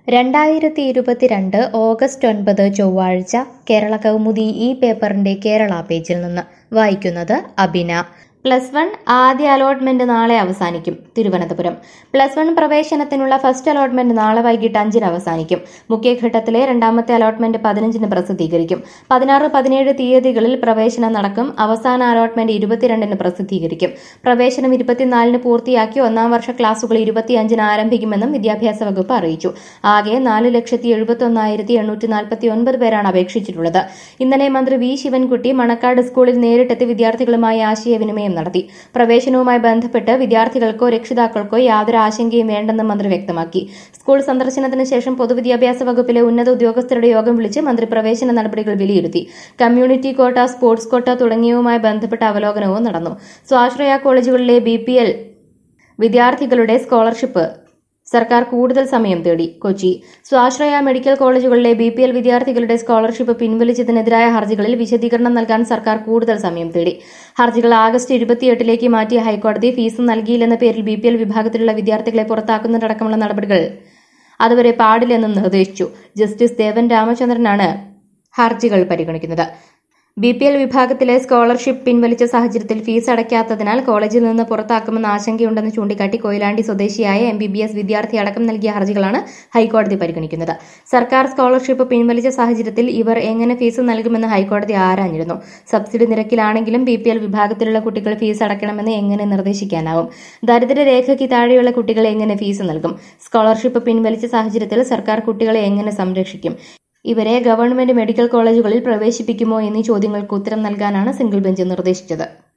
രണ്ടായിരത്തി ഇരുപത്തിരണ്ട് ഓഗസ്റ്റ് ഒൻപത് ചൊവ്വാഴ്ച കേരള കൗമുദി ഈ പേപ്പറിന്റെ കേരള പേജിൽ നിന്ന് വായിക്കുന്നത് അബിന പ്ലസ് വൺ ആദ്യ അലോട്ട്മെന്റ് നാളെ അവസാനിക്കും തിരുവനന്തപുരം പ്ലസ് വൺ പ്രവേശനത്തിനുള്ള ഫസ്റ്റ് അലോട്ട്മെന്റ് നാളെ വൈകിട്ട് അഞ്ചിന് അവസാനിക്കും മുഖ്യഘട്ടത്തിലെ രണ്ടാമത്തെ അലോട്ട്മെന്റ് പതിനഞ്ചിന് പ്രസിദ്ധീകരിക്കും പതിനാറ് പതിനേഴ് തീയതികളിൽ പ്രവേശനം നടക്കും അവസാന അലോട്ട്മെന്റ് ഇരുപത്തിരണ്ടിന് പ്രസിദ്ധീകരിക്കും പ്രവേശനം ഇരുപത്തിനാലിന് പൂർത്തിയാക്കി ഒന്നാം വർഷ ക്ലാസുകൾ ഇരുപത്തിയഞ്ചിന് ആരംഭിക്കുമെന്നും വിദ്യാഭ്യാസ വകുപ്പ് അറിയിച്ചു ആകെ നാല് ലക്ഷത്തി എഴുപത്തി ഒന്നായിരത്തി എണ്ണൂറ്റി നാൽപ്പത്തി ഒൻപത് പേരാണ് അപേക്ഷിച്ചിട്ടുള്ളത് ഇന്നലെ മന്ത്രി വി ശിവൻകുട്ടി മണക്കാട് സ്കൂളിൽ നേരിട്ടെത്തി വിദ്യാർത്ഥികളുമായി ആശയവിനിമയം നടത്തി പ്രവേശനവുമായി ബന്ധപ്പെട്ട് വിദ്യാർത്ഥികൾക്കോ രക്ഷിതാക്കൾക്കോ യാതൊരു ആശങ്കയും വേണ്ടെന്ന് മന്ത്രി വ്യക്തമാക്കി സ്കൂൾ സന്ദർശനത്തിന് ശേഷം പൊതുവിദ്യാഭ്യാസ വകുപ്പിലെ ഉന്നത ഉദ്യോഗസ്ഥരുടെ യോഗം വിളിച്ച് മന്ത്രി പ്രവേശന നടപടികൾ വിലയിരുത്തി കമ്മ്യൂണിറ്റി കോട്ട സ്പോർട്സ് കോട്ട തുടങ്ങിയവുമായി ബന്ധപ്പെട്ട അവലോകനവും നടന്നു സ്വാശ്രയ കോളേജുകളിലെ ബി വിദ്യാർത്ഥികളുടെ സ്കോളർഷിപ്പ് സർക്കാർ കൂടുതൽ സമയം തേടി കൊച്ചി സ്വാശ്രയ മെഡിക്കൽ കോളേജുകളിലെ ബി പി എൽ വിദ്യാർത്ഥികളുടെ സ്കോളർഷിപ്പ് പിൻവലിച്ചതിനെതിരായ ഹർജികളിൽ വിശദീകരണം നൽകാൻ സർക്കാർ കൂടുതൽ സമയം തേടി ഹർജികൾ ആഗസ്റ്റ് ഇരുപത്തിയെട്ടിലേക്ക് മാറ്റിയ ഹൈക്കോടതി ഫീസ് നൽകിയില്ലെന്ന പേരിൽ ബി പി എൽ വിഭാഗത്തിലുള്ള വിദ്യാർത്ഥികളെ പുറത്താക്കുന്നതടക്കമുള്ള നടപടികൾ അതുവരെ പാടില്ലെന്നും നിർദ്ദേശിച്ചു ജസ്റ്റിസ് ദേവൻ രാമചന്ദ്രനാണ് ഹർജികൾ പരിഗണിക്കുന്നത് ബി പി എൽ വിഭാഗത്തിലെ സ്കോളർഷിപ്പ് പിൻവലിച്ച സാഹചര്യത്തിൽ ഫീസ് അടയ്ക്കാത്തതിനാൽ കോളേജിൽ നിന്ന് പുറത്താക്കുമെന്ന ആശങ്കയുണ്ടെന്ന് ചൂണ്ടിക്കാട്ടി കൊയിലാണ്ടി സ്വദേശിയായ എം ബി ബി എസ് വിദ്യാർത്ഥി അടക്കം നൽകിയ ഹർജികളാണ് ഹൈക്കോടതി പരിഗണിക്കുന്നത് സർക്കാർ സ്കോളർഷിപ്പ് പിൻവലിച്ച സാഹചര്യത്തിൽ ഇവർ എങ്ങനെ ഫീസ് നൽകുമെന്ന് ഹൈക്കോടതി ആരാഞ്ഞിരുന്നു സബ്സിഡി നിരക്കിലാണെങ്കിലും ബി പി എൽ വിഭാഗത്തിലുള്ള കുട്ടികൾ ഫീസ് അടയ്ക്കണമെന്ന് എങ്ങനെ നിർദ്ദേശിക്കാനാവും ദരിദ്രരേഖയ്ക്ക് താഴെയുള്ള കുട്ടികൾ എങ്ങനെ ഫീസ് നൽകും സ്കോളർഷിപ്പ് പിൻവലിച്ച സാഹചര്യത്തിൽ സർക്കാർ കുട്ടികളെ എങ്ങനെ സംരക്ഷിക്കും ഇവരെ ഗവൺമെന്റ് മെഡിക്കൽ കോളേജുകളിൽ പ്രവേശിപ്പിക്കുമോ എന്നീ ചോദ്യങ്ങൾക്ക് ഉത്തരം നൽകാനാണ് സിംഗിൾ ബെഞ്ച് നിർദ്ദേശിച്ചത്